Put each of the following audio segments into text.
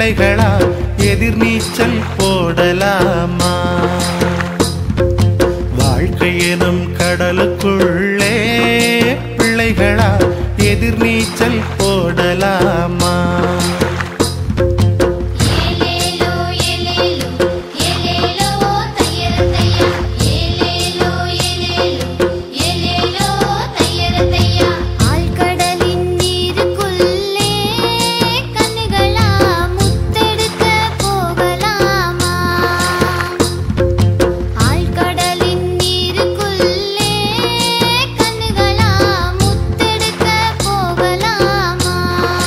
பிள்ளைகளா எதிர்நீச்சல் போடலாமா வாழ்க்கை எனும் கடலுக்குள்ளே பிள்ளைகளா எதிர்நீச்சல் போடலாமா ஏலேலோ ஏலேலோ ஏலேலோ தையரத்தையா ஏலேலோ ஏலேலோ ஏலேலோ தையரத்தையா ஆழ்கடலின் நீருக்குள்ளே கண்ணுகளா முத்தெடுக்க போகலாமா ஆழ்கடலின் நீருக்குள்ளே கண்ணுகளா முத்தெடுக்க போகலாமா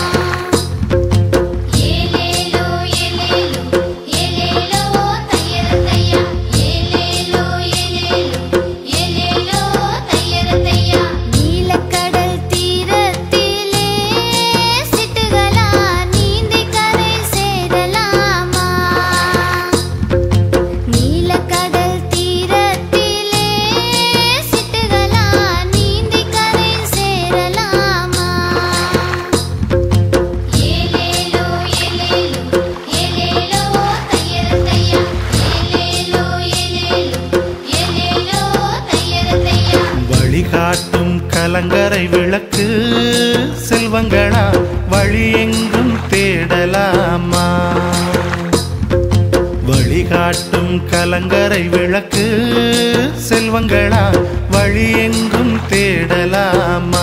ஏலேலோ ஏலேலோ ஏலேலோ தையரத்தையா ஏலேலோ ஏலேலோ ஏலேலோ தையரத்தையா நீலக்கடல் தீரத்திலே சிட்டுகளா நீந்தி கரை சேரலாமா நீலக்கடல் தீரத்திலே சிட்டுகளா நீந்தி கரை சேரலாமா ஏலேலோ ஏலேலோ ஏலேலோ தையரத்தையா ஏலேலோ ஏலேலோ ஏலேலோ தையரத்தையா வழிகாட்டும் கலங்கரை விளக்கு செல்வங்களா வழி எங்கும் தேடலாமா வழிகாட்டும் கலங்கரை விளக்கு செல்வங்களா வழி எங்கும் தேடலாமா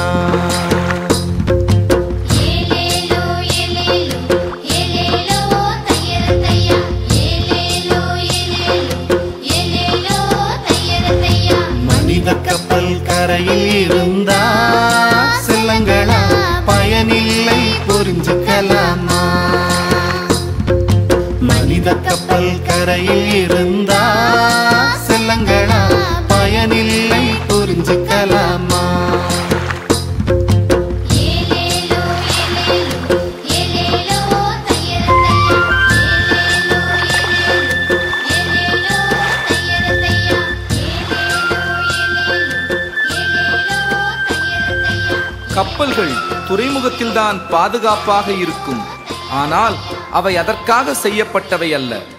ஏலேலோ ஏலேலோ ஏலேலோ தையரத்தையா ஏலேலோ ஏலேலோ ஏலேலோ தையரத்தையா மனித கப்பல் கரையில் இருந்தா செல்லங்களா பயனில்லை புரிஞ்சுக்கலாமா மனித கப்பல் கரையில் இருந்தா செல்லங்களா பயனில்லை புரிஞ்சுக்கலாமா ஏலேலோ ஏலேலோ ஏலேலோ தையரத்தையா ஏலேலோ ஏலேலோ ஏலேலோ தையரத்தையா ஏலேலோ ஏலேலோ ஏலேலோ தையரத்தையா கப்பல்கள் துறைமுகத்தில்தான் பாதுகாப்பாக இருக்கும் ஆனால் அவை அதற்காக செய்யப்பட்டவை அல்ல